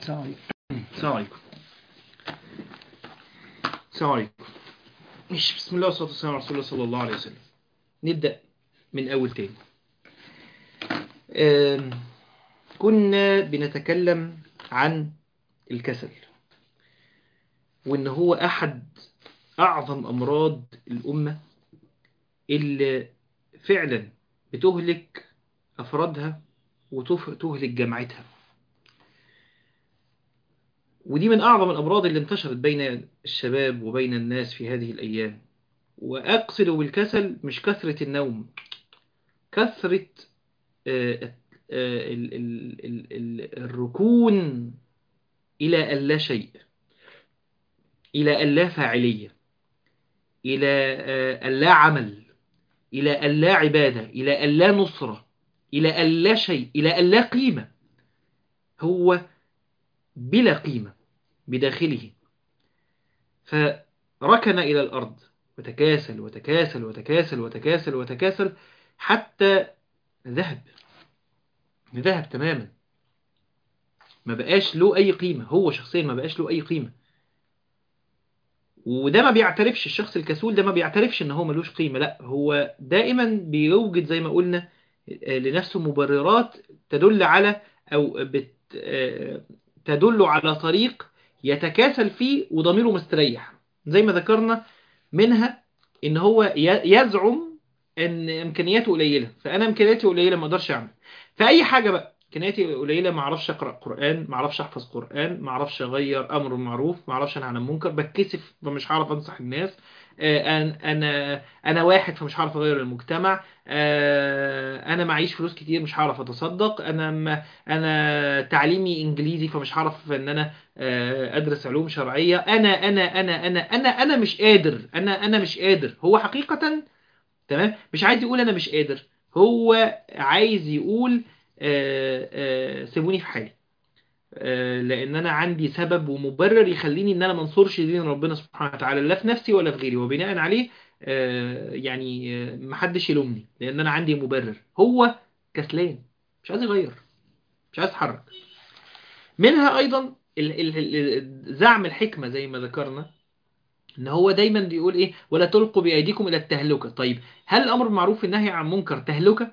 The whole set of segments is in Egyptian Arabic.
السلام عليكم السلام عليكم السلام عليكم مش بسم الله والصلاة والسلام على رسول الله صلى الله عليه وسلم نبدأ من أول تاني آم، كنا بنتكلم عن الكسل وإن هو أحد أعظم أمراض الأمة اللي فعلا بتهلك أفرادها وتهلك جماعتها ودي من أعظم الأمراض اللي انتشرت بين الشباب وبين الناس في هذه الأيام وأقصد بالكسل مش كثرة النوم كثرة آه، آه، ال- ال- ال- ال- الركون إلى اللا شيء إلى اللا فاعلية إلى آه، اللا عمل إلى اللا عبادة إلى اللا نصرة إلى اللا شيء إلى اللا قيمة هو بلا قيمة بداخله فركن إلى الأرض وتكاسل وتكاسل وتكاسل وتكاسل وتكاسل حتى ذهب ذهب تماما ما بقاش له أي قيمة هو شخصيا ما بقاش له أي قيمة وده ما بيعترفش الشخص الكسول ده ما بيعترفش ان هو ملوش قيمة لا هو دائما بيوجد زي ما قلنا آه، لنفسه مبررات تدل على او بت آه، تدل على طريق يتكاسل فيه وضميره مستريح زي ما ذكرنا منها ان هو ي- يزعم ان امكانياته قليله فانا امكانياتي قليله ما اقدرش اعمل فاي حاجه بقى امكانياتي قليله ما اعرفش اقرا قران ما اعرفش احفظ قران ما اعرفش اغير امر معروف ما اعرفش انهى عن المنكر بتكسف فمش هعرف انصح الناس آه، انا انا انا واحد فمش هعرف اغير المجتمع آه، انا معيش فلوس كتير مش هعرف اتصدق انا ما انا تعليمي انجليزي فمش هعرف ان انا آه، ادرس علوم شرعيه انا انا انا انا انا انا مش قادر انا انا مش قادر هو حقيقه تمام مش عايز يقول انا مش قادر هو عايز يقول آه، آه، سيبوني في حالي آه، لان انا عندي سبب ومبرر يخليني ان انا ما انصرش دين ربنا سبحانه وتعالى لا في نفسي ولا في غيري وبناء عليه آه، يعني آه، محدش يلومني لان انا عندي مبرر هو كسلان مش عايز يغير مش عايز يتحرك منها ايضا ال- ال- ال- زعم الحكمه زي ما ذكرنا ان هو دايما بيقول ايه ولا تلقوا بايديكم الى التهلكه طيب هل الامر بالمعروف والنهي عن منكر تهلكه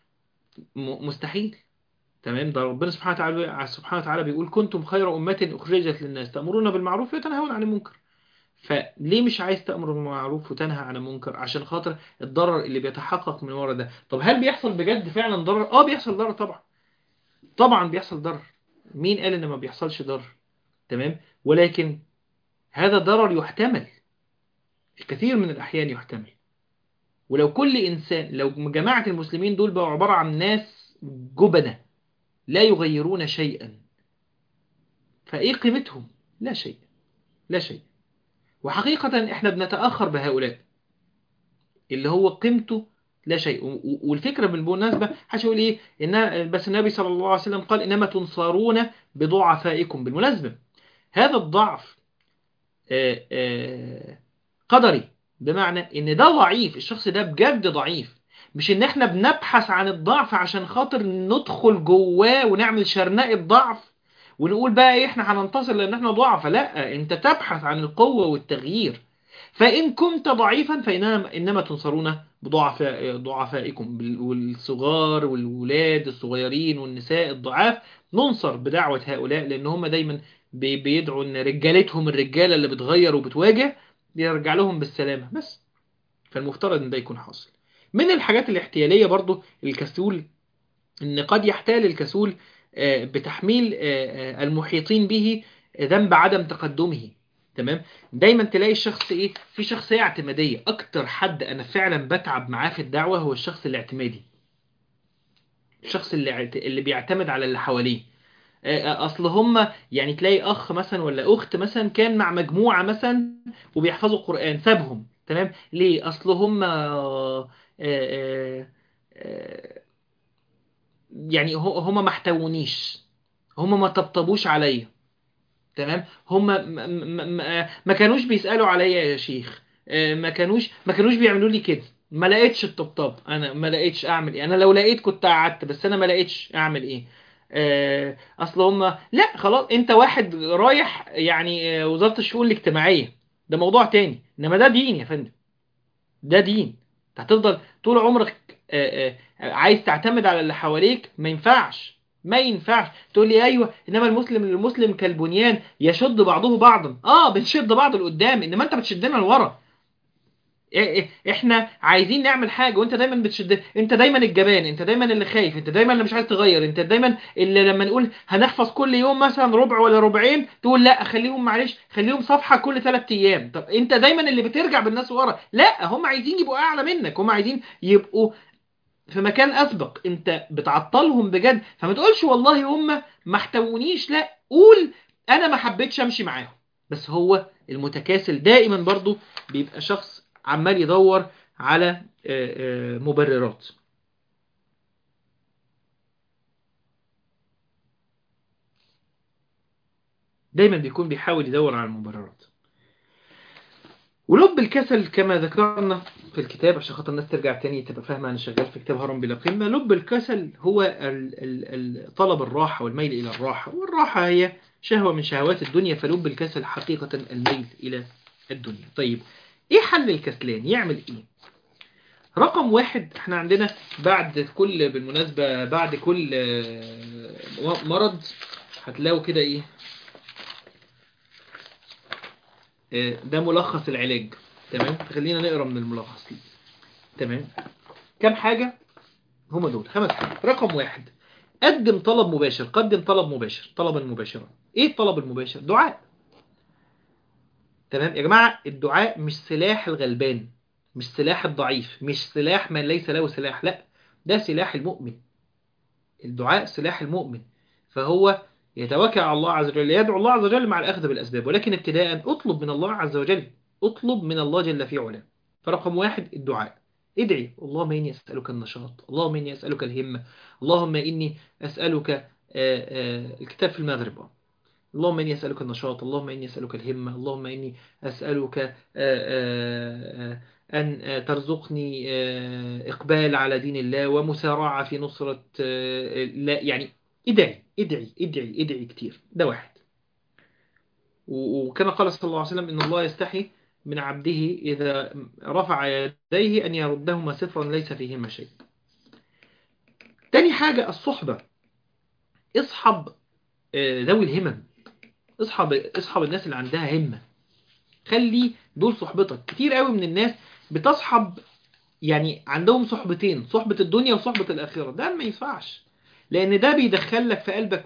م- مستحيل تمام ده ربنا سبحانه وتعالى سبحانه وتعالى بيقول كنتم خير امه اخرجت للناس تامرون بالمعروف وتنهون عن المنكر فليه مش عايز تأمر بالمعروف وتنهى عن المنكر عشان خاطر الضرر اللي بيتحقق من ورا ده طب هل بيحصل بجد فعلا ضرر اه بيحصل ضرر طبعا طبعا بيحصل ضرر مين قال ان ما بيحصلش ضرر تمام ولكن هذا ضرر يحتمل في كثير من الأحيان يحتمل ولو كل إنسان لو جماعة المسلمين دول بقوا عبارة عن ناس جبنة لا يغيرون شيئا فإيه قيمتهم؟ لا شيء لا شيء وحقيقة إحنا بنتأخر بهؤلاء اللي هو قيمته لا شيء و- و- والفكرة بالمناسبة حاجة يقول إيه إن بس النبي صلى الله عليه وسلم قال إنما تنصرون بضعفائكم بالمناسبة هذا الضعف آه، آه، قدري بمعنى ان ده ضعيف الشخص ده بجد ضعيف مش ان احنا بنبحث عن الضعف عشان خاطر ندخل جواه ونعمل شرناء الضعف ونقول بقى ايه احنا هننتصر لان احنا ضعف لا انت تبحث عن القوة والتغيير فإن كنت ضعيفا فإنما إنما تنصرون بضعفاء ضعفائكم بال- والصغار والولاد الصغيرين والنساء الضعاف ننصر بدعوة هؤلاء لأن هم دايما بي- بيدعوا إن رجالتهم الرجالة اللي بتغير وبتواجه يرجع لهم بالسلامة بس فالمفترض إن ده يكون حاصل من الحاجات الاحتيالية برضو الكسول إن قد يحتال الكسول آه، بتحميل آه، آه، المحيطين به ذنب عدم تقدمه تمام دايما تلاقي الشخص ايه في شخصيه اعتماديه اكتر حد انا فعلا بتعب معاه في الدعوه هو الشخص الاعتمادي الشخص اللي اعت- اللي بيعتمد على اللي حواليه آه، آه، اصل هم يعني تلاقي اخ مثلا ولا اخت مثلا كان مع مجموعه مثلا وبيحفظوا قران سابهم تمام ليه اصل هم آه، آه، آه، يعني هو- هم ما احتوونيش هم ما طبطبوش عليا تمام هم ما, ما, ما, ما كانوش بيسألوا عليا يا شيخ آه، ما كانوش ما كانوش بيعملوا لي كده ما لقيتش الطبطب انا ما لقيتش اعمل ايه انا لو لقيت كنت قعدت بس انا ما لقيتش اعمل ايه آه، اصل هم لا خلاص انت واحد رايح يعني آه، وزارة الشؤون الاجتماعية ده موضوع تاني انما ده دين يا فندم ده دين انت هتفضل طول عمرك آه، آه، عايز تعتمد على اللي حواليك ما ينفعش ما ينفعش تقول لي ايوه انما المسلم المسلم كالبنيان يشد بعضه بعضا اه بنشد بعض لقدام انما انت بتشدنا لورا إيه- إيه- احنا عايزين نعمل حاجه وانت دايما بتشد انت دايما الجبان انت دايما اللي خايف انت دايما اللي مش عايز تغير انت دايما اللي لما نقول هنحفظ كل يوم مثلا ربع ولا ربعين تقول لا خليهم معلش خليهم صفحه كل ثلاث ايام طب انت دايما اللي بترجع بالناس ورا لا هم عايزين يبقوا اعلى منك هم عايزين يبقوا في مكان اسبق انت بتعطلهم بجد فما تقولش والله هم ما احتوونيش لا قول انا ما حبيتش امشي معاهم بس هو المتكاسل دائما برضو بيبقى شخص عمال يدور على آه، آه، مبررات دايما بيكون بيحاول يدور على المبررات ولب الكسل كما ذكرنا في الكتاب عشان خاطر الناس ترجع تاني تبقى فاهمه انا شغال في كتاب هرم بلا قمه لب الكسل هو ال- ال- ال- طلب الراحه والميل الى الراحه والراحه هي شهوه من شهوات الدنيا فلب الكسل حقيقه الميل الى الدنيا طيب ايه حل الكسلان يعمل ايه رقم واحد احنا عندنا بعد كل بالمناسبة بعد كل آه، مرض هتلاقوا كده ايه آه، ده ملخص العلاج تمام خلينا نقرا من الملخص تمام كم حاجة هما دول خمس حاجات رقم واحد قدم طلب مباشر قدم طلب مباشر طلبا مباشرا ايه الطلب المباشر دعاء تمام يا جماعة الدعاء مش سلاح الغلبان مش سلاح الضعيف مش سلاح من ليس له سلاح لا ده سلاح المؤمن الدعاء سلاح المؤمن فهو يتوكل على الله عز وجل يدعو الله عز وجل مع الأخذ بالأسباب ولكن ابتداء اطلب من الله عز وجل اطلب من الله جل في علاه فرقم واحد الدعاء ادعي اللهم إني أسألك النشاط اللهم إني أسألك الهمة اللهم إني أسألك آه، آه، الكتاب في المغرب آه. اللهم إني أسألك النشاط اللهم إني أسألك الهمة اللهم إني أسألك آه، آه، آه، أن آه، ترزقني آه، إقبال على دين الله ومسارعة في نصرة آه، لا يعني ادعي ادعي ادعي ادعي كتير ده واحد و- وكما قال صلى الله عليه وسلم إن الله يستحي من عبده إذا رفع يديه أن يردهما صفرا ليس فيهما شيء تاني حاجة الصحبة اصحب آه، ذوي الهمم اصحب اصحب الناس اللي عندها همة خلي دول صحبتك كتير قوي من الناس بتصحب يعني عندهم صحبتين صحبة الدنيا وصحبة الآخرة ده ما ينفعش لأن ده بيدخلك في قلبك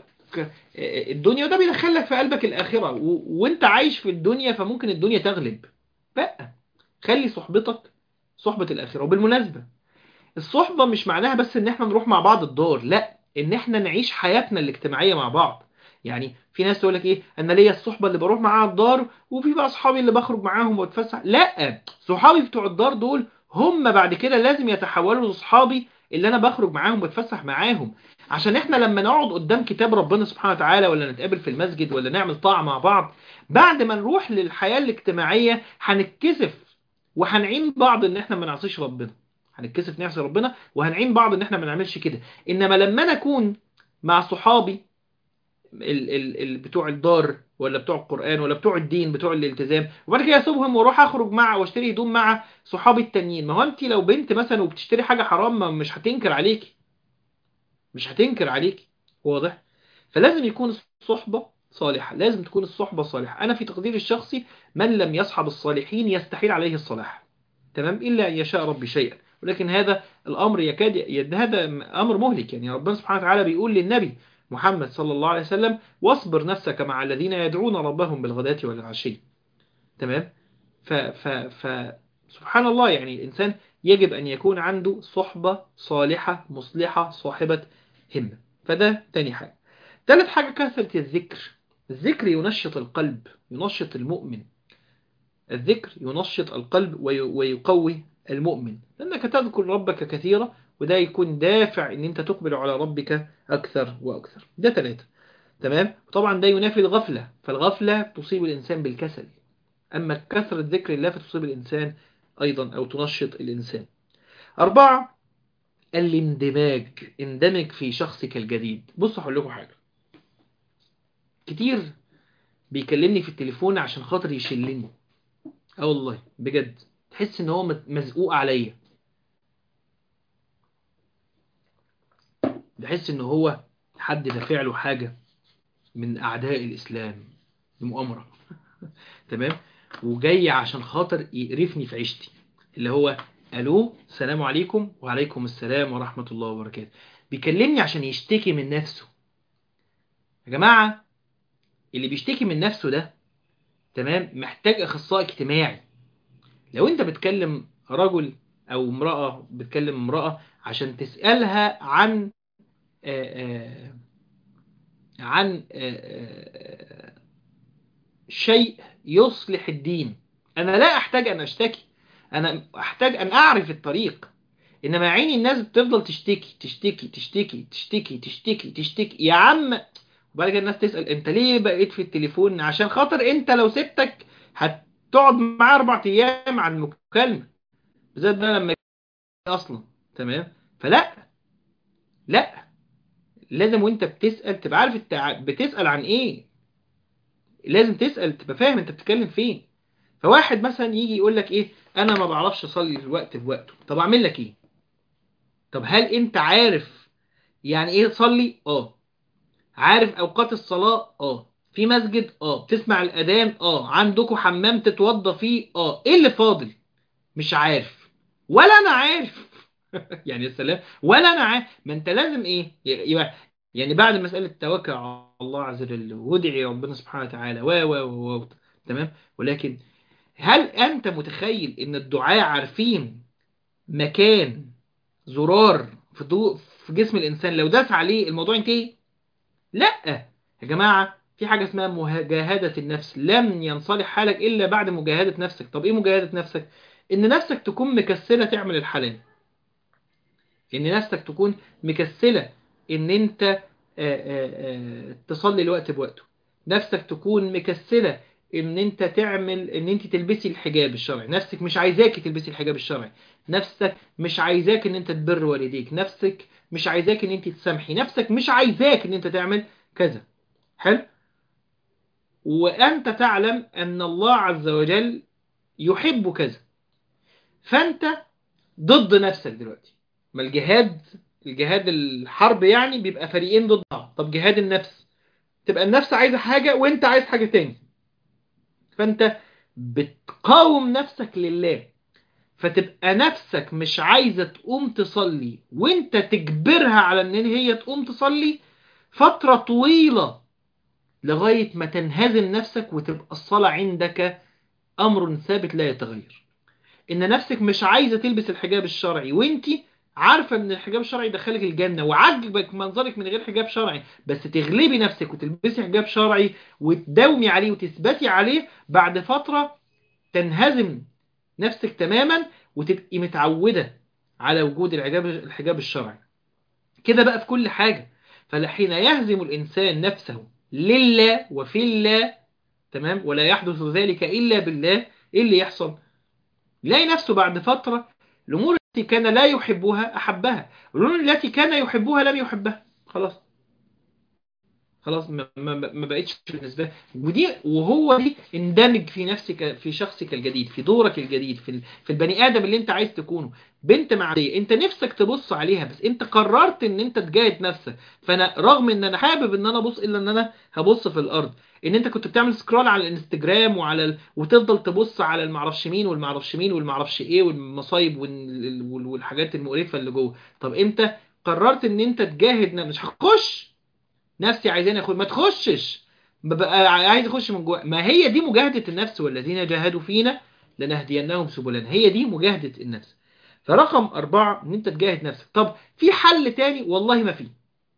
الدنيا وده بيدخلك في قلبك الآخرة و... وانت عايش في الدنيا فممكن الدنيا تغلب بقى خلي صحبتك صحبة الآخرة وبالمناسبة الصحبة مش معناها بس ان احنا نروح مع بعض الدار لا ان احنا نعيش حياتنا الاجتماعية مع بعض يعني في ناس تقول لك ايه انا ليا الصحبه اللي بروح معاها الدار وفي بقى اصحابي اللي بخرج معاهم واتفسح لا صحابي بتوع الدار دول هم بعد كده لازم يتحولوا لاصحابي اللي انا بخرج معاهم واتفسح معاهم عشان احنا لما نقعد قدام كتاب ربنا سبحانه وتعالى ولا نتقابل في المسجد ولا نعمل طاعه مع بعض بعد ما نروح للحياه الاجتماعيه هنتكسف وهنعين بعض ان احنا ما نعصيش ربنا هنتكسف نعصي ربنا وهنعين بعض ان احنا ما نعملش كده انما لما انا اكون مع صحابي ال ال ال بتوع الدار ولا بتوع القرآن ولا بتوع الدين بتوع الالتزام وبعد كده اسيبهم واروح اخرج مع واشتري هدوم مع صحابي التانيين ما هو انت لو بنت مثلا وبتشتري حاجة حرام ما مش هتنكر عليكي مش هتنكر عليكي واضح فلازم يكون الصحبة صالحة لازم تكون الصحبة صالحة انا في تقديري الشخصي من لم يصحب الصالحين يستحيل عليه الصلاح تمام الا ان يشاء ربي شيئا ولكن هذا الامر يكاد يد هذا امر مهلك يعني ربنا سبحانه وتعالى بيقول للنبي محمد صلى الله عليه وسلم واصبر نفسك مع الذين يدعون ربهم بالغداة والعشي تمام ف ف ف سبحان الله يعني الإنسان يجب أن يكون عنده صحبة صالحة مصلحة صاحبة همة فده تاني حاجة ثالث حاجة كثرة الذكر الذكر ينشط القلب ينشط المؤمن الذكر ينشط القلب وي- ويقوي المؤمن لأنك تذكر ربك كثيرا وده يكون دافع ان انت تقبل على ربك اكثر واكثر ده ثلاثة تمام طبعا ده ينافي الغفلة فالغفلة تصيب الانسان بالكسل اما كثرة ذكر الله فتصيب الانسان ايضا او تنشط الانسان اربعة الاندماج اندمج في شخصك الجديد بصوا هقول لكم حاجه كتير بيكلمني في التليفون عشان خاطر يشلني اه والله بجد تحس ان هو مت- مزقوق عليا بحس ان هو حد دافع له حاجه من اعداء الاسلام بمؤامره تمام وجاي عشان خاطر يقرفني في عيشتي اللي هو الو السلام عليكم وعليكم السلام ورحمه الله وبركاته بيكلمني عشان يشتكي من نفسه يا جماعه اللي بيشتكي من نفسه ده تمام محتاج اخصائي اجتماعي لو انت بتكلم رجل او امرأة بتكلم امرأة عشان تسألها عن آآ آآ عن آآ شيء يصلح الدين انا لا احتاج ان اشتكي انا احتاج ان اعرف الطريق انما عيني الناس بتفضل تشتكي تشتكي تشتكي تشتكي تشتكي تشتكي يا عم وبعد كده الناس تسأل انت ليه بقيت في التليفون عشان خاطر انت لو سبتك هتقعد معاه اربع ايام عن المكالمة بالذات بقى لما اصلا تمام فلا لا لازم وانت بتسأل تبقى عارف انت بتسأل عن ايه لازم تسأل تبقى فاهم انت بتتكلم فين فواحد مثلا يجي يقول لك ايه انا ما بعرفش اصلي الوقت بوقته طب اعمل لك ايه طب هل انت عارف يعني ايه تصلي اه عارف اوقات الصلاة اه في مسجد اه بتسمع الاذان اه عندكم حمام تتوضى فيه اه ايه اللي فاضل مش عارف ولا انا عارف يعني السلام ولا انا عارف ما انت لازم ايه يبقى يعني بعد مسألة التوكل على الله عز وجل وادعي ربنا سبحانه وتعالى و و و تمام ولكن هل انت متخيل ان الدعاء عارفين مكان زرار في ضوء في جسم الانسان لو داس عليه الموضوع ينتهي لا يا جماعة في حاجة اسمها مجاهدة النفس لن ينصلح حالك إلا بعد مجاهدة نفسك طب إيه مجاهدة نفسك إن نفسك تكون مكسلة تعمل الحلال إن نفسك تكون مكسلة إن أنت آآ آآ تصلي الوقت بوقته نفسك تكون مكسلة إن أنت تعمل إن أنت تلبسي الحجاب الشرعي نفسك مش عايزاكي تلبسي الحجاب الشرعي نفسك مش عايزاك إن أنت تبر والديك نفسك مش عايزاك إن أنت تسامحي نفسك مش عايزاك إن أنت تعمل كذا حلو وأنت تعلم أن الله عز وجل يحب كذا فأنت ضد نفسك دلوقتي ما الجهاد الجهاد الحرب يعني بيبقى فريقين ضد بعض طب جهاد النفس تبقى النفس عايزة حاجة وانت عايز حاجة تاني فانت بتقاوم نفسك لله فتبقى نفسك مش عايزة تقوم تصلي وانت تجبرها على ان هي تقوم تصلي فترة طويلة لغاية ما تنهزم نفسك وتبقى الصلاة عندك أمر ثابت لا يتغير إن نفسك مش عايزة تلبس الحجاب الشرعي وانت عارفة إن الحجاب الشرعي يدخلك الجنة وعجبك منظرك من غير حجاب شرعي بس تغلبي نفسك وتلبسي حجاب شرعي وتداومي عليه وتثبتي عليه بعد فترة تنهزم نفسك تماما وتبقي متعودة على وجود الحجاب الحجاب الشرعي كده بقى في كل حاجة فحين يهزم الإنسان نفسه لله وفي الله تمام ولا يحدث ذلك إلا بالله إيه اللي يحصل يلاقي نفسه بعد فترة الأمور التي كان لا يحبها أحبها والأمور التي كان يحبها لم يحبها خلاص خلاص ما, ما, ما بقتش بالنسبة ودي وهو دي اندمج في نفسك في شخصك الجديد في دورك الجديد في, في البني آدم اللي انت عايز تكونه بنت معدية انت نفسك تبص عليها بس انت قررت ان انت تجاهد نفسك فانا رغم ان انا حابب ان انا ابص الا ان انا هبص في الارض ان انت كنت بتعمل سكرول على الانستجرام وعلى ال... وتفضل تبص على المعرفش مين والمعرفش مين والمعرفش ايه والمصايب وال... والحاجات المقرفة اللي جوه طب انت قررت ان انت تجاهد مش هخش نفسي عايزاني اخش ما تخشش ببقى عايز اخش من جوه ما هي دي مجاهدة النفس والذين جاهدوا فينا لنهدينهم سبلنا هي دي مجاهدة النفس فرقم أربعة إن أنت تجاهد نفسك طب في حل تاني والله ما في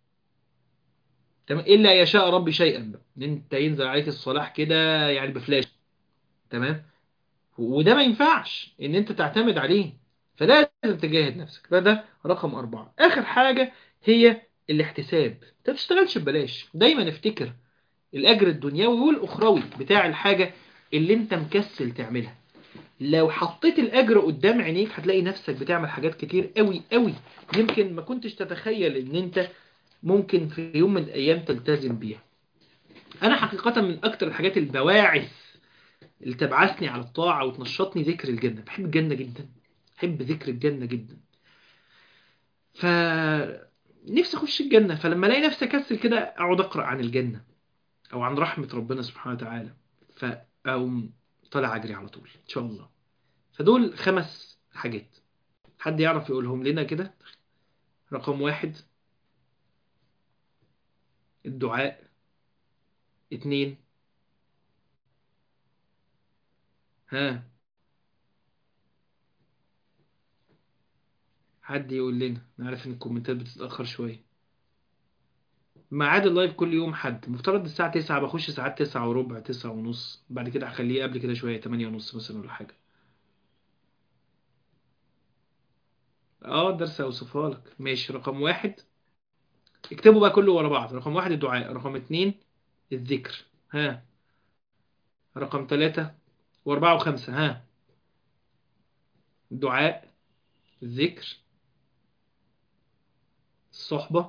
تمام إلا يشاء ربي شيئا بقى إن أنت ينزل عليك الصلاح كده يعني بفلاش تمام وده ما ينفعش إن أنت تعتمد عليه فلازم تجاهد نفسك فده رقم أربعة آخر حاجة هي الاحتساب انت ما تشتغلش ببلاش دايما افتكر الاجر الدنيوي والاخروي بتاع الحاجة اللي انت مكسل تعملها لو حطيت الأجر قدام عينيك هتلاقي نفسك بتعمل حاجات كتير قوي قوي يمكن ما كنتش تتخيل ان انت ممكن في يوم من الأيام تلتزم بيها أنا حقيقة من أكتر الحاجات البواعث اللي تبعثني على الطاعة وتنشطني ذكر الجنة بحب الجنة جدا بحب ذكر الجنة جدا ف نفسي اخش الجنة فلما الاقي نفسي اكسل كده اقعد اقرا عن الجنة او عن رحمة ربنا سبحانه وتعالى فاقوم طالع اجري على طول ان شاء الله فدول خمس حاجات حد يعرف يقولهم لنا كده رقم واحد الدعاء اتنين ها حد يقول لنا نعرف ان الكومنتات بتتأخر شوية ميعاد اللايف كل يوم حد مفترض الساعة تسعة بخش ساعات تسعة وربع تسعة ونص بعد كده هخليه قبل كده شوية تمانية ونص مثلا ولا حاجة اه الدرس اوصفها لك ماشي رقم واحد اكتبوا بقى كله ورا بعض رقم واحد الدعاء رقم اتنين الذكر ها رقم ثلاثة واربعة وخمسة ها الدعاء الذكر الصحبة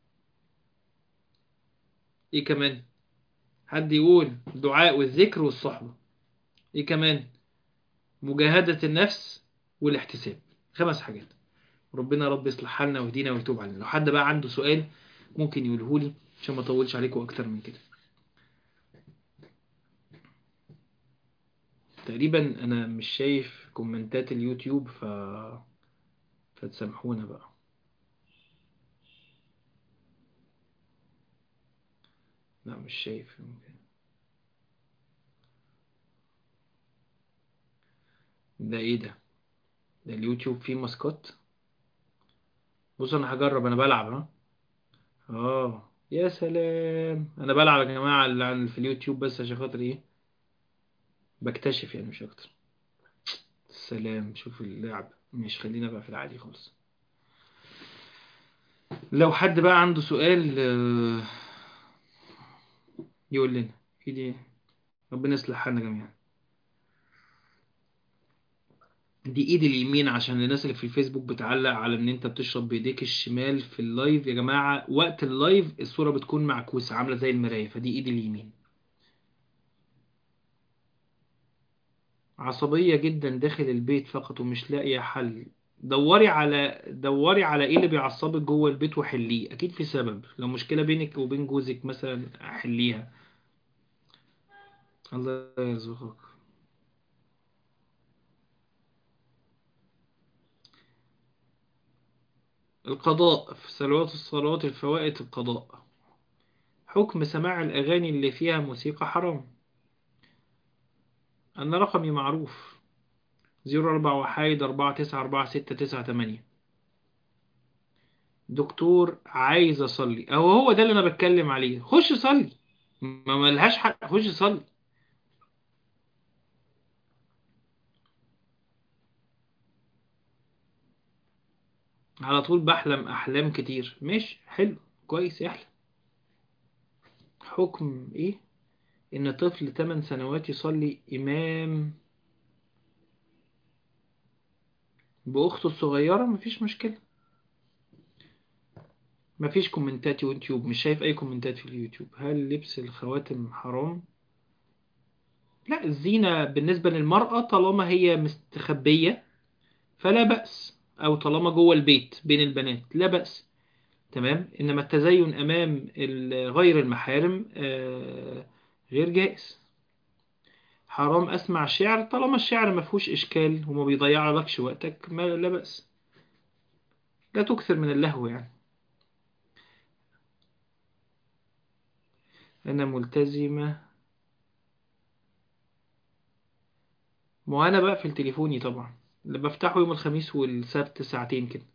ايه كمان حد يقول الدعاء والذكر والصحبة ايه كمان مجاهدة النفس والاحتساب خمس حاجات ربنا رب يصلح حالنا ويهدينا ويتوب علينا لو حد بقى عنده سؤال ممكن يقوله لي عشان ما اطولش عليكم اكتر من كده تقريبا انا مش شايف كومنتات اليوتيوب ف فتسامحونا بقى لا مش شايف ده ايه ده ده اليوتيوب فيه ماسكات بص انا هجرب انا بلعب ها اه يا سلام انا بلعب يا جماعه اللي عن- في اليوتيوب بس عشان خاطر ايه بكتشف يعني مش اكتر سلام شوف اللعب مش خلينا بقى في العادي خالص لو حد بقى عنده سؤال آه، يقول لنا ايدي ربنا يصلح حالنا جميعا دي ايدي اليمين عشان الناس اللي في الفيسبوك بتعلق على ان انت بتشرب بايديك الشمال في اللايف يا جماعة وقت اللايف الصورة بتكون معكوسة عاملة زي المراية فدي ايدي اليمين عصبية جدا داخل البيت فقط ومش لاقية حل دوري على دوري على ايه اللي بيعصبك جوه البيت وحليه اكيد في سبب لو مشكلة بينك وبين جوزك مثلا حليها الله يرزقك القضاء في صلوات الصلوات الفوائد القضاء حكم سماع الأغاني اللي فيها موسيقى حرام أنا رقمي معروف زيرو أربعة وحايد أربعة تسعة أربعة ستة تسعة تمانية دكتور عايز أصلي أهو هو ده اللي أنا بتكلم عليه خش صلي ما ملهاش حق خش صلي على طول بحلم أحلام كتير ماشي حلو كويس يحلم حكم إيه إن طفل 8 سنوات يصلي إمام بأخته الصغيرة مفيش مشكلة مفيش كومنتات يوتيوب مش شايف أي كومنتات في اليوتيوب هل لبس الخواتم حرام؟ لا الزينة بالنسبة للمرأة طالما هي مستخبية فلا بأس أو طالما جوه البيت بين البنات لا بأس تمام إنما التزين أمام ال- غير المحارم آه، غير جائز حرام أسمع شعر طالما الشعر ما فيهوش إشكال وما بيضيع لكش وقتك ما لا بأس لا تكثر من اللهو يعني أنا ملتزمة ما أنا بقفل تليفوني طبعا اللي بفتحه يوم الخميس والسبت ساعتين كده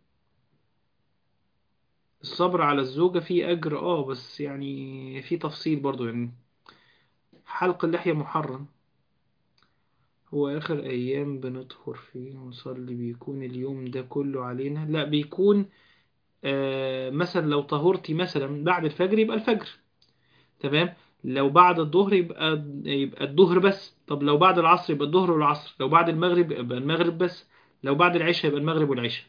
الصبر على الزوجة فيه أجر اه بس يعني في تفصيل برضو يعني حلق اللحية محرم هو آخر أيام بنطهر فيه ونصلي بيكون اليوم ده كله علينا لا بيكون آه مثلا لو طهرتي مثلا بعد الفجر يبقى الفجر تمام لو بعد الظهر يبقى يبقى الظهر بس طب لو بعد العصر يبقى الظهر والعصر لو بعد المغرب يبقى المغرب بس لو بعد العشاء يبقى المغرب والعشاء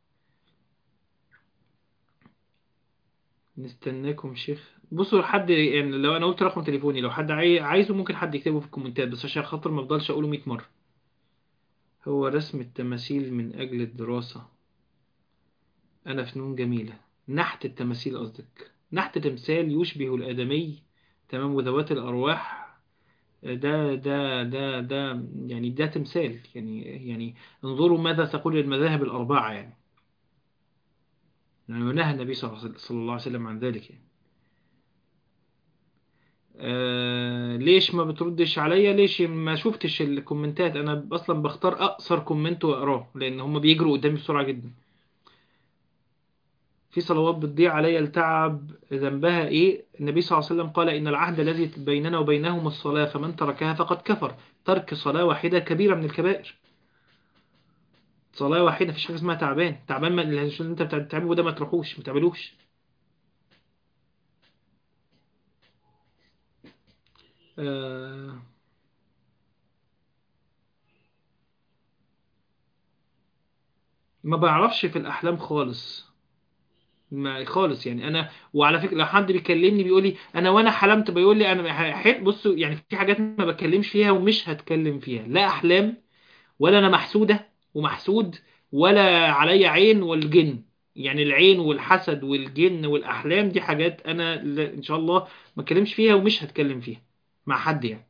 نستناكم شيخ بصوا حد يعني لو انا قلت رقم تليفوني لو حد عاي- عايزه ممكن حد يكتبه في الكومنتات بس عشان خاطر ما افضلش اقوله 100 مرة هو رسم التماثيل من اجل الدراسة انا فنون جميلة نحت التماثيل قصدك نحت تمثال يشبه الآدمي تمام وذوات الأرواح ده ده ده ده يعني ده تمثال يعني يعني انظروا ماذا تقول المذاهب الأربعة يعني يعني نهى النبي صلى الله عليه- صلى الله عليه وسلم عن ذلك يعني. آه ليش ما بتردش عليا ليش ما شفتش الكومنتات انا اصلا بختار اقصر كومنت واقراه لان هم بيجروا قدامي بسرعة جدا في صلوات بتضيع عليا التعب ذنبها ايه النبي صلى الله عليه وسلم قال ان العهد الذي بيننا وبينهم الصلاة فمن تركها فقد كفر ترك صلاة واحدة كبيرة من الكبائر صلاة واحدة مفيش حاجة اسمها تعبان تعبان ما اللي انت بتعمله ده ما تروحوش ما تعملوش آه ما بعرفش في الأحلام خالص ما خالص يعني انا وعلى فكره لو حد بيكلمني بيقول لي انا وانا حلمت بيقول لي انا حل بصوا يعني في حاجات ما بتكلمش فيها ومش هتكلم فيها لا احلام ولا انا محسوده ومحسود ولا عليا عين والجن يعني العين والحسد والجن والاحلام دي حاجات انا لا- ان شاء الله ما اتكلمش فيها ومش هتكلم فيها مع حد يعني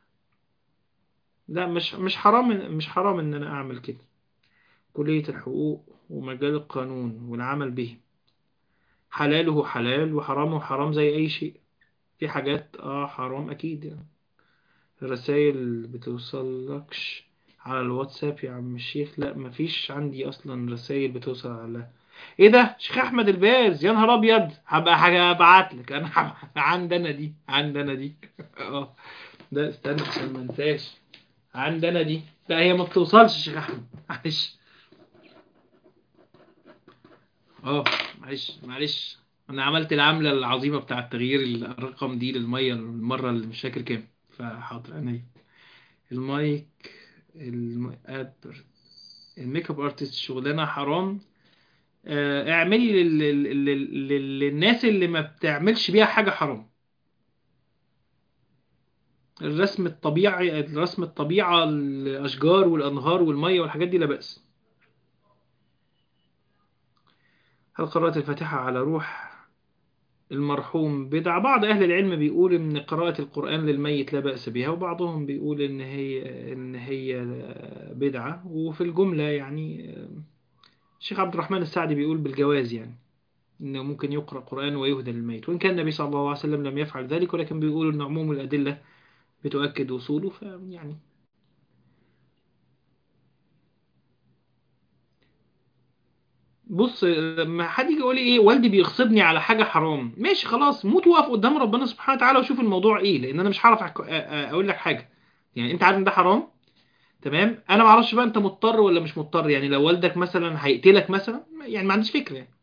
لا مش مش حرام مش حرام ان انا اعمل كده كلية الحقوق ومجال القانون والعمل به حلاله حلال وحرامه حرام زي أي شيء في حاجات اه حرام أكيد يعني الرسايل بتوصلكش على الواتساب يا عم الشيخ لا مفيش عندي أصلا رسايل بتوصل على ايه ده شيخ احمد الباز يا نهار ابيض هبقى حاجه ابعت لك انا هب- عندنا دي عندنا دي اه ده استنى عشان ما انساش عندنا دي لا هي ما بتوصلش يا شيخ احمد معلش اه معلش معلش انا عملت العملة العظيمة بتاعة تغيير الرقم دي للمية المرة اللي مش فاكر كام فحاضر عينيا المايك الم... أدبر- الميك اب ارتست شغلانة حرام آه، اعملي لل... لل... لل... للناس اللي ما بتعملش بيها حاجة حرام الرسم الطبيعي الرسم الطبيعة الأشجار والأنهار والمية والحاجات دي لا بأس هل قرأت الفاتحة على روح المرحوم بدعة بعض أهل العلم بيقول إن قراءة القرآن للميت لا بأس بها وبعضهم بيقول إن هي إن هي بدعة وفي الجملة يعني الشيخ عبد الرحمن السعدي بيقول بالجواز يعني إنه ممكن يقرأ قرآن ويهدى للميت وإن كان النبي صلى الله عليه وسلم لم يفعل ذلك ولكن بيقول إن عموم الأدلة بتؤكد وصوله فيعني بص لما حد يجي يقول لي ايه والدي بيغصبني على حاجه حرام ماشي خلاص موت وقف قدام ربنا سبحانه وتعالى وشوف الموضوع ايه لان انا مش هعرف أك- أ- أ- اقول لك حاجه يعني انت عارف ان ده حرام تمام انا ما اعرفش بقى انت مضطر ولا مش مضطر يعني لو والدك مثلا هيقتلك مثلا يعني ما عنديش فكره يعني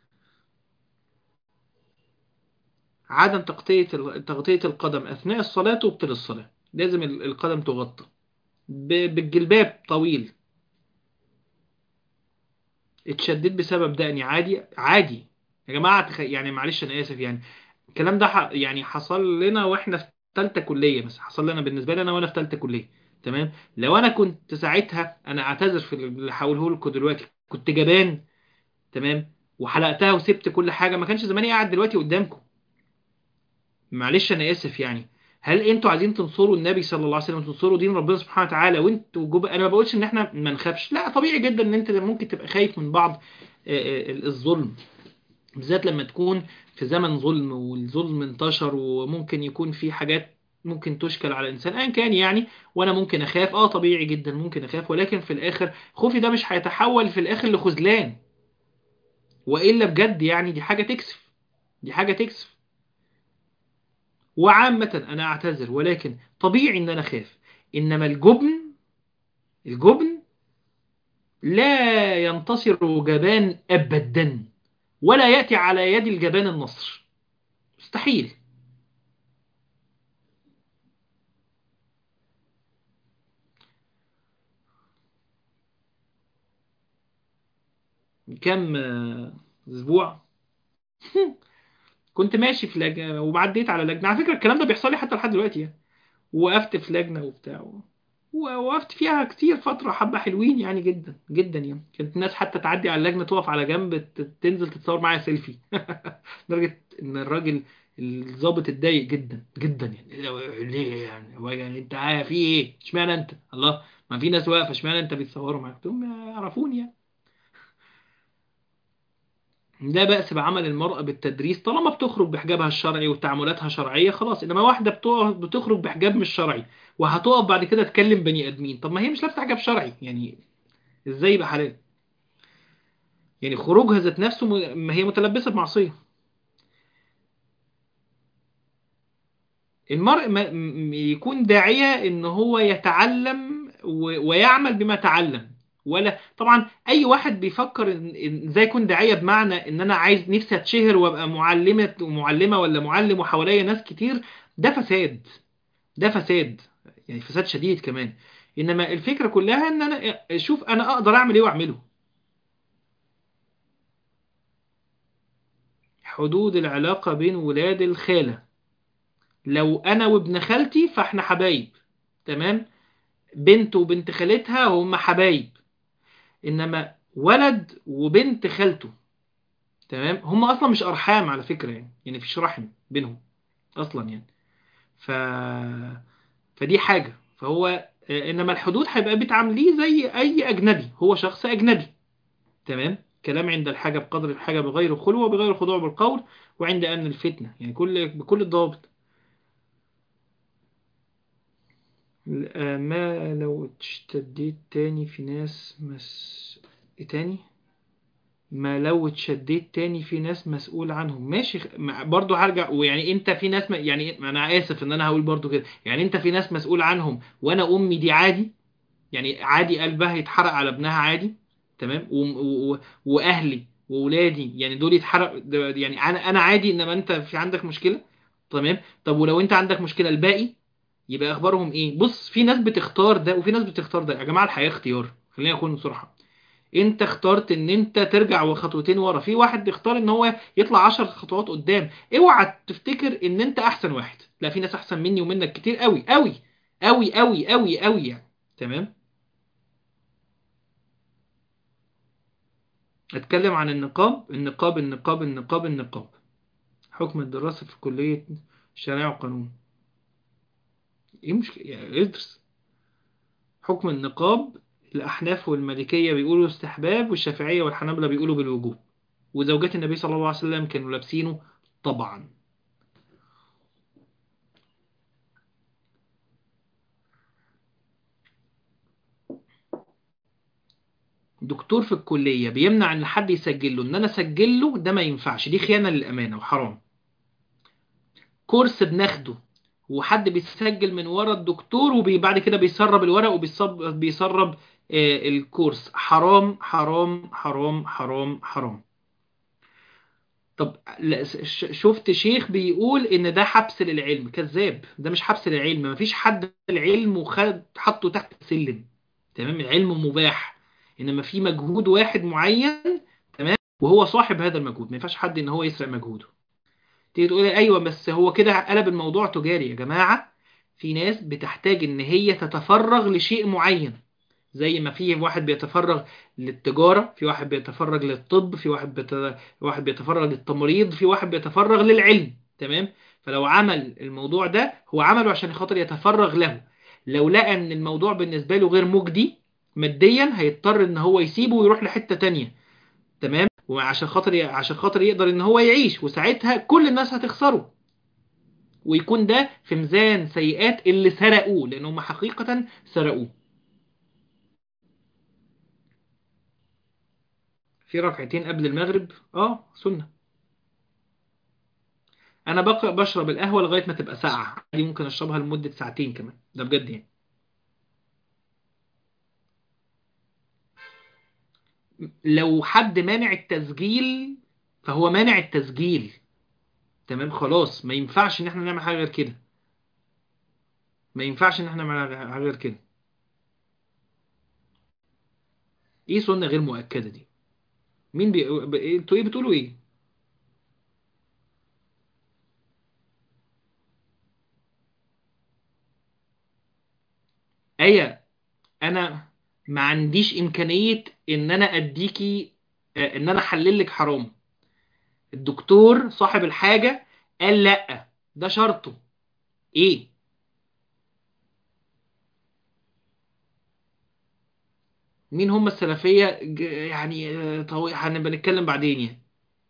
عدم تغطيه ال- تغطيه القدم اثناء الصلاه تبطل الصلاه لازم ال- القدم تغطى ب- بالجلباب طويل اتشددت بسبب دقني عادي عادي يا جماعه تخ... يعني معلش انا اسف يعني الكلام ده ح... يعني حصل لنا واحنا في ثالثه كليه مثلا حصل لنا بالنسبه لي انا وانا في ثالثه كليه تمام لو انا كنت ساعتها انا اعتذر في اللي هقوله لكم دلوقتي كنت جبان تمام وحلقتها وسبت كل حاجه ما كانش زماني قاعد دلوقتي قدامكم معلش انا اسف يعني هل انتوا عايزين تنصروا النبي صلى الله عليه وسلم تنصروا دين ربنا سبحانه وتعالى وانتوا جب... انا ما بقولش ان احنا ما نخافش لا طبيعي جدا ان انت ممكن تبقى خايف من بعض آه، آه، الظلم بالذات لما تكون في زمن ظلم والظلم انتشر وممكن يكون في حاجات ممكن تشكل على الانسان ايا كان يعني وانا ممكن اخاف اه طبيعي جدا ممكن اخاف ولكن في الاخر خوفي ده مش هيتحول في الاخر لخذلان والا بجد يعني دي حاجه تكسف دي حاجه تكسف وعامه انا اعتذر ولكن طبيعي ان انا اخاف انما الجبن الجبن لا ينتصر جبان ابدا ولا ياتي على يد الجبان النصر مستحيل كام آه، اسبوع كنت ماشي في لجنه وعديت على لجنه على فكره الكلام ده بيحصل لي حتى لحد دلوقتي يعني وقفت في لجنه وبتاع ووقفت فيها كتير فتره حبه حلوين يعني جدا جدا يعني كانت الناس حتى تعدي على اللجنه تقف على جنب ت- تنزل تتصور معايا سيلفي لدرجه ان الراجل الضابط اتضايق جدا جدا يعني لو- ليه يعني هو يعني انت عارف في ايه اشمعنى انت الله ما في ناس واقفه اشمعنى انت بيتصوروا معاك قلت لهم يعرفوني يعني لا بأس بعمل المرأة بالتدريس طالما بتخرج بحجابها الشرعي وتعاملاتها شرعية خلاص إنما واحدة بتقف بتخرج بحجاب مش شرعي وهتقف بعد كده تكلم بني آدمين طب ما هي مش لابسة حجاب شرعي يعني إزاي يبقى حلال يعني خروجها ذات نفسه م- ما هي متلبسة بمعصية المرء ما م- يكون داعية إن هو يتعلم و- ويعمل بما تعلم ولا طبعا اي واحد بيفكر ان إن ازاي يكون داعيه بمعنى ان انا عايز نفسي اتشهر وابقى معلمه ومعلمه ولا معلم وحواليا ناس كتير ده فساد ده فساد يعني فساد شديد كمان انما الفكره كلها ان انا اشوف انا اقدر اعمل ايه واعمله حدود العلاقه بين ولاد الخاله لو انا وابن خالتي فاحنا حبايب تمام بنت وبنت خالتها هم حبايب انما ولد وبنت خالته تمام هم اصلا مش ارحام على فكره يعني يعني مفيش رحم بينهم اصلا يعني ف فدي حاجه فهو آه، انما الحدود هيبقى بتعامليه زي اي اجنبي هو شخص اجنبي تمام كلام عند الحاجه بقدر الحاجه بغير خلوه وبغير خضوع بالقول وعند ان الفتنه يعني كل بكل الضوابط آه، ما لو اشتديت تاني في ناس مس إيه تاني ما لو اتشديت تاني في ناس مسؤول عنهم ماشي خ- مع- برضو هرجع ويعني انت في ناس م... يعني انا اسف ان انا هقول برضو كده يعني انت في ناس مسؤول عنهم وانا امي دي عادي يعني عادي قلبها يتحرق على ابنها عادي تمام و... و... و... واهلي وولادي يعني دول يتحرق ده- يعني انا انا عادي انما انت في عندك مشكلة تمام طب ولو انت عندك مشكلة الباقي يبقى اخبارهم ايه بص في ناس بتختار ده وفي ناس بتختار ده يا جماعة الحياة اختيار خلينا نكون بصراحة انت اخترت ان انت ترجع خطوتين ورا في واحد اختار ان هو يطلع عشر خطوات قدام اوعى تفتكر ان انت احسن واحد لا في ناس احسن مني ومنك كتير قوي قوي قوي قوي قوي قوي يعني تمام اتكلم عن النقاب النقاب النقاب النقاب النقاب حكم الدراسة في كلية شريعة وقانون ايه مشكلة يعني ادرس حكم النقاب الأحناف والمالكية بيقولوا استحباب والشافعية والحنابلة بيقولوا بالوجوب وزوجات النبي صلى الله عليه وسلم كانوا لابسينه طبعا دكتور في الكلية بيمنع ان حد يسجل له ان انا اسجل له ده ما ينفعش دي خيانة للأمانة وحرام كورس بناخده وحد بيسجل من ورا الدكتور وبعد كده بيسرب الورق وبيسرب بيسرب آه، الكورس حرام حرام حرام حرام حرام طب لا، ش- شفت شيخ بيقول ان ده حبس للعلم كذاب ده مش حبس للعلم مفيش حد العلم وخد حطه تحت السلم تمام العلم مباح انما في مجهود واحد معين تمام وهو صاحب هذا المجهود ما ينفعش حد ان هو يسرق مجهوده تيجي تقول لي ايوه بس هو كده قلب الموضوع تجاري يا جماعه في ناس بتحتاج ان هي تتفرغ لشيء معين زي ما في واحد بيتفرغ للتجاره في واحد بيتفرغ للطب في واحد بيت... واحد بيتفرغ للتمريض في واحد بيتفرغ للعلم تمام فلو عمل الموضوع ده هو عمله عشان خاطر يتفرغ له لو لقى ان الموضوع بالنسبه له غير مجدي ماديا هيضطر ان هو يسيبه ويروح لحته تانية تمام وعشان خاطر ي... عشان خاطر يقدر ان هو يعيش وساعتها كل الناس هتخسره ويكون ده في ميزان سيئات اللي سرقوه لان هم حقيقة سرقوه في ركعتين قبل المغرب اه سنة انا بق... بشرب القهوة لغاية ما تبقى ساقعة دي ممكن اشربها لمدة ساعتين كمان ده بجد يعني لو حد مانع التسجيل فهو مانع التسجيل تمام خلاص ما ينفعش ان احنا نعمل حاجة غير كده ما ينفعش ان احنا نعمل حاجة غير كده ايه سنة غير مؤكدة دي مين بي... ب- انتوا ايه بتقولوا ايه ايه انا ما عنديش امكانية ان انا اديكي آه، ان انا احلل لك حرام الدكتور صاحب الحاجة قال لا ده شرطه ايه مين هم السلفية ج- يعني آه، طوي... هنبقى نتكلم بعدين يعني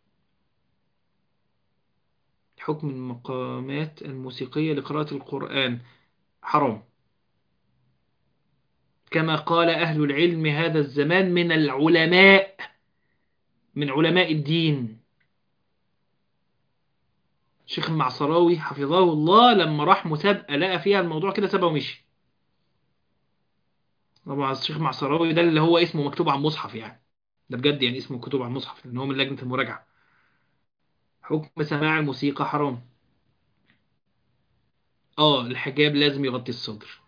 حكم المقامات الموسيقية لقراءة القرآن حرام كما قال أهل العلم هذا الزمان من العلماء من علماء الدين الشيخ المعصراوي حفظه الله لما راح مسابقة لقى فيها الموضوع كده سابه ومشي طبعا الشيخ المعصراوي ده اللي هو اسمه مكتوب على المصحف يعني ده بجد يعني اسمه مكتوب على المصحف لأن هو من لجنة المراجعة حكم سماع الموسيقى حرام اه الحجاب لازم يغطي الصدر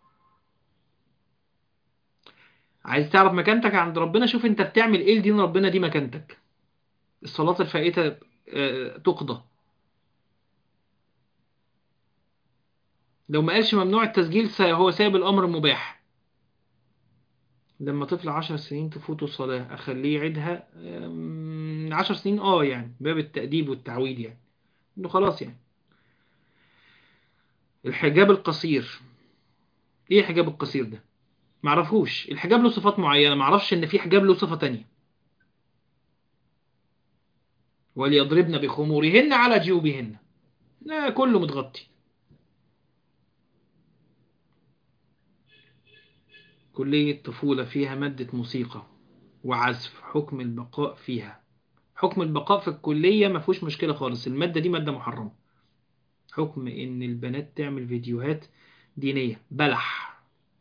عايز تعرف مكانتك عند ربنا شوف انت بتعمل ايه لدين ربنا دي مكانتك الصلاة الفائتة آه، تقضى لو ما قالش ممنوع التسجيل سا- هو سايب الأمر مباح لما طفل عشر سنين تفوته صلاة أخليه يعيدها أم، عشر سنين اه يعني باب التأديب والتعويد يعني انه خلاص يعني الحجاب القصير ايه الحجاب القصير ده معرفوش الحجاب له صفات معينة معرفش ان في حجاب له صفة تانية وليضربن بخمورهن على جيوبهن لا كله متغطي كلية طفولة فيها مادة موسيقى وعزف حكم البقاء فيها حكم البقاء في الكلية ما فيهوش مشكلة خالص المادة دي مادة محرمة حكم ان البنات تعمل فيديوهات دينية بلح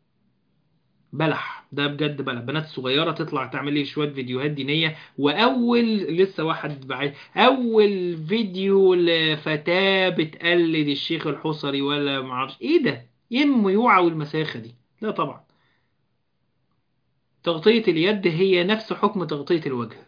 بلح ده بجد بلح بنات صغيرة تطلع تعمل لي شوية فيديوهات دينية وأول لسه واحد بعيد أول فيديو لفتاة بتقلد الشيخ الحصري ولا معرفش إيه ده؟ إيه الميوعة والمساخة دي؟ لا طبعا تغطية اليد هي نفس حكم تغطية الوجه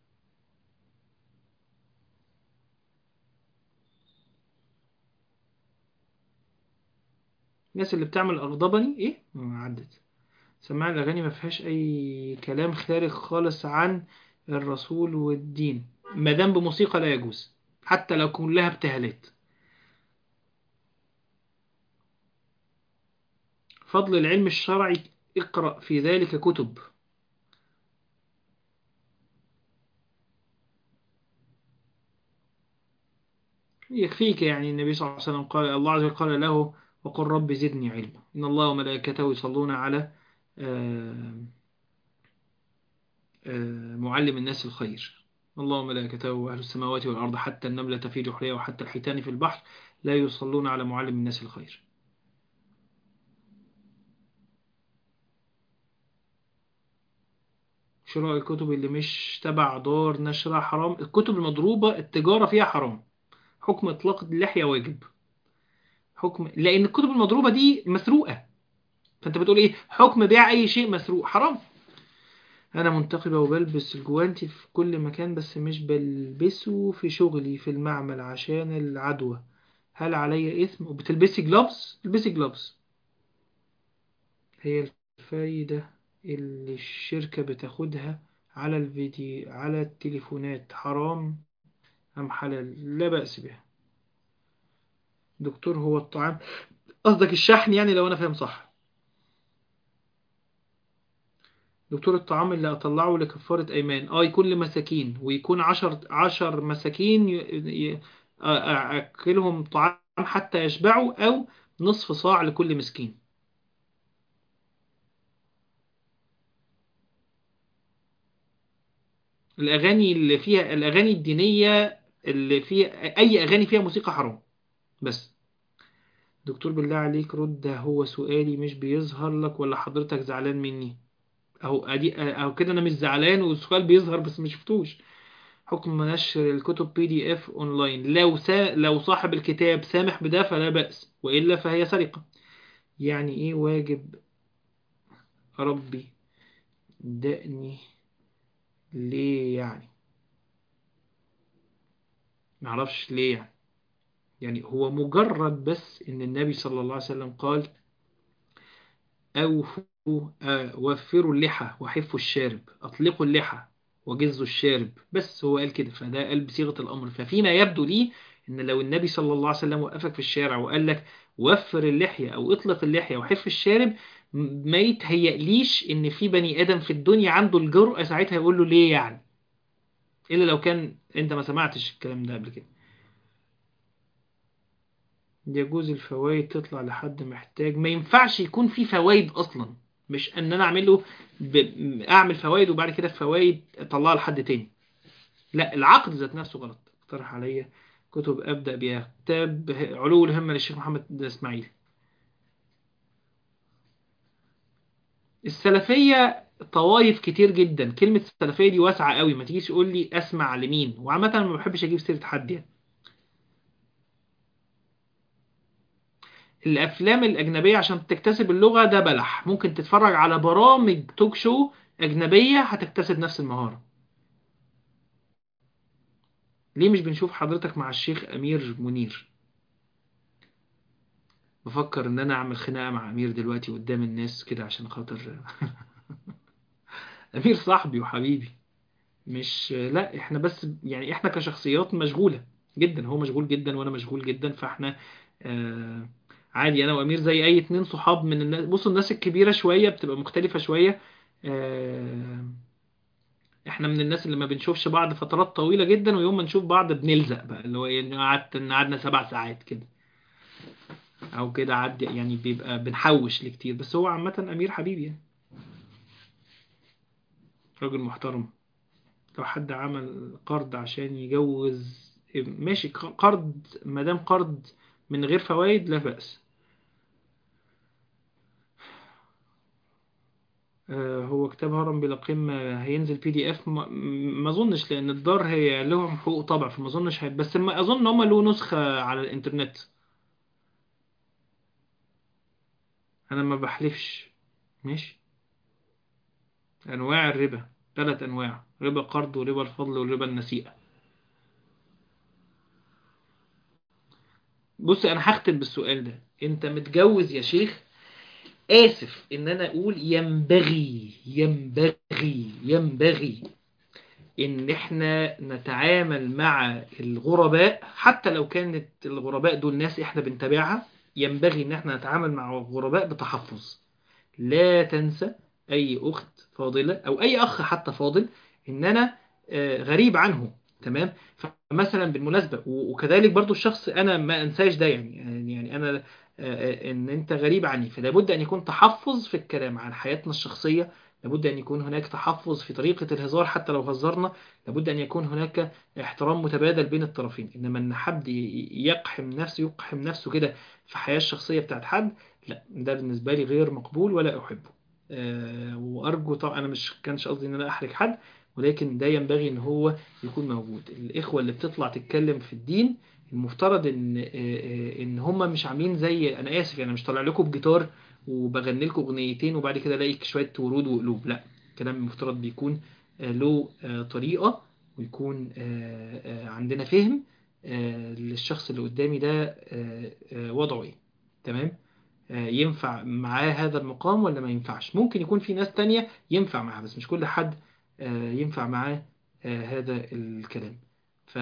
الناس اللي بتعمل أغضبني إيه؟ ما عدت سماع الأغاني ما فيهاش أي كلام خارج خالص عن الرسول والدين ما دام بموسيقى لا يجوز حتى لو كلها ابتهالات فضل العلم الشرعي اقرأ في ذلك كتب يكفيك يعني النبي صلى الله عليه وسلم قال الله عز وجل قال له وقل رب زدني علما إن الله وملائكته يصلون على آه، آه، معلم الناس الخير الله وملائكته وأهل السماوات والأرض حتى النملة في جحرها وحتى الحيتان في البحر لا يصلون على معلم الناس الخير شراء الكتب اللي مش تبع دار نشرها حرام الكتب المضروبة التجارة فيها حرام حكم إطلاق اللحية واجب حكم لأن الكتب المضروبة دي مسروقة فأنت بتقول إيه حكم بيع أي شيء مسروق حرام أنا منتقبة وبلبس الجوانتي في كل مكان بس مش بلبسه في شغلي في المعمل عشان العدوى هل علي إثم وبتلبسي جلوفز البسي جلوفز هي الفايدة اللي الشركة بتاخدها على الفيديو على التليفونات حرام أم حلال لا بأس بها دكتور هو الطعام قصدك الشحن يعني لو أنا فاهم صح دكتور الطعام اللي أطلعه لكفارة أيمان آه يكون لمساكين ويكون عشر عشر مساكين ي... ي... أكلهم طعام حتى يشبعوا أو نصف صاع لكل مسكين الأغاني اللي فيها الأغاني الدينية اللي فيها أي أغاني فيها موسيقى حرام بس دكتور بالله عليك رد هو سؤالي مش بيظهر لك ولا حضرتك زعلان مني أو أدي أو كده أنا مش زعلان والسؤال بيظهر بس مش شفتوش حكم نشر الكتب بي دي اف اونلاين لو سا... لو صاحب الكتاب سامح بده فلا بأس وإلا فهي سرقة يعني ايه واجب ربي دقني ليه يعني معرفش ليه يعني يعني هو مجرد بس ان النبي صلى الله عليه وسلم قال اوفوا آه، وفروا اللحى وحفوا الشارب اطلقوا اللحى وجزوا الشارب بس هو قال كده فده قال بصيغة الامر ففيما يبدو لي ان لو النبي صلى الله عليه وسلم وقفك في الشارع وقال لك وفر اللحية او اطلق اللحية وحف الشارب م- ما يتهيأليش ان في بني ادم في الدنيا عنده الجرأة ساعتها يقول له ليه يعني الا لو كان انت ما سمعتش الكلام ده قبل كده يجوز الفوائد تطلع لحد محتاج ما ينفعش يكون في فوائد اصلا مش ان انا اعمل له ب... اعمل فوائد وبعد كده الفوائد اطلعها لحد تاني لا العقد ذات نفسه غلط اقترح عليا كتب ابدا بيها كتاب علو الهمه للشيخ محمد اسماعيل السلفيه طوائف كتير جدا كلمه السلفيه دي واسعه قوي ما تجيش تقول لي اسمع لمين وعامه أنا ما بحبش اجيب سيره حد يعني الافلام الاجنبيه عشان تكتسب اللغه ده بلح ممكن تتفرج على برامج توك شو اجنبيه هتكتسب نفس المهاره ليه مش بنشوف حضرتك مع الشيخ امير منير بفكر ان انا اعمل خناقه مع امير دلوقتي قدام الناس كده عشان خاطر امير صاحبي وحبيبي مش لا احنا بس يعني احنا كشخصيات مشغوله جدا هو مشغول جدا وانا مشغول جدا فاحنا آه عادي انا وامير زي اي اتنين صحاب من الناس بصوا الناس الكبيره شويه بتبقى مختلفه شويه آه احنا من الناس اللي ما بنشوفش بعض فترات طويله جدا ويوم ما نشوف بعض بنلزق بقى اللي هو يعني قعدت قعدنا سبع ساعات كده او كده عدي يعني بيبقى بنحوش لكتير بس هو عامه امير حبيبي يعني راجل محترم لو حد عمل قرض عشان يجوز ماشي قرض ما دام قرض من غير فوائد لا بأس آه، هو كتاب هرم بلا قمة هينزل بي دي اف ما ما اظنش لان الدار هي لهم حقوق طبع فما اظنش هي بس ما اظن ان هم له نسخة على الانترنت انا ما بحلفش ماشي انواع الربا ثلاث انواع ربا قرض وربا الفضل وربا النسيئة بص انا هختم بالسؤال ده انت متجوز يا شيخ آسف إن أنا أقول ينبغي ينبغي ينبغي إن إحنا نتعامل مع الغرباء حتى لو كانت الغرباء دول ناس إحنا بنتابعها ينبغي إن إحنا نتعامل مع الغرباء بتحفظ لا تنسى أي أخت فاضلة أو أي أخ حتى فاضل إن أنا آه، غريب عنه تمام فمثلا بالمناسبة و- وكذلك برضو الشخص أنا ما أنساش ده يعني يعني أنا آه، ان انت غريب عني فلا بد ان يكون تحفظ في الكلام عن حياتنا الشخصية لابد ان يكون هناك تحفظ في طريقة الهزار حتى لو هزرنا لابد ان يكون هناك احترام متبادل بين الطرفين انما ان حد ي- يقحم نفسه يقحم نفسه كده في الحياة الشخصية بتاعت حد لا ده بالنسبة لي غير مقبول ولا احبه آه، وارجو طبعا انا مش كانش قصدي ان انا احرج حد ولكن ده ينبغي ان هو يكون موجود الاخوة اللي بتطلع تتكلم في الدين المفترض ان آه، آه، ان هم مش عاملين زي انا اسف يعني مش طالع لكم بجيتار وبغني لكم اغنيتين وبعد كده الاقي شويه ورود وقلوب لا الكلام المفترض بيكون آه، له آه، طريقه ويكون آه، آه، عندنا فهم آه، للشخص اللي قدامي ده آه، آه، وضعه ايه تمام آه، ينفع معاه هذا المقام ولا ما ينفعش ممكن يكون في ناس تانية ينفع معاه بس مش كل حد آه، ينفع معاه آه، هذا الكلام ف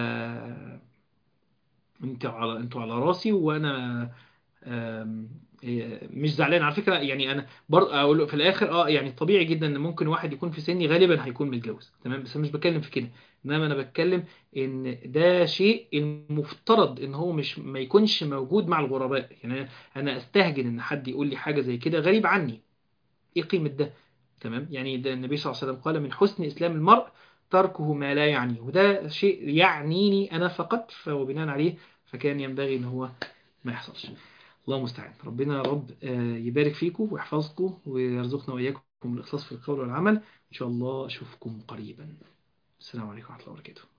انت على انتوا على راسي وانا آم، إيه، مش زعلان على فكره يعني انا برضه اقول في الاخر اه يعني طبيعي جدا ان ممكن واحد يكون في سني غالبا هيكون متجوز تمام بس انا مش بتكلم في كده انما انا بتكلم ان ده شيء المفترض ان هو مش ما يكونش موجود مع الغرباء يعني انا أنا استهجن ان حد يقول لي حاجه زي كده غريب عني ايه قيمه ده تمام يعني ده النبي صلى الله عليه وسلم قال من حسن اسلام المرء تركه ما لا يعنيه وده شيء يعنيني انا فقط فبناء عليه فكان ينبغي ان هو ما يحصلش الله المستعان ربنا يا رب آه، يبارك فيكم ويحفظكم ويرزقنا وإياكم الإخلاص في القول والعمل إن شاء الله أشوفكم قريبا السلام عليكم ورحمة الله وبركاته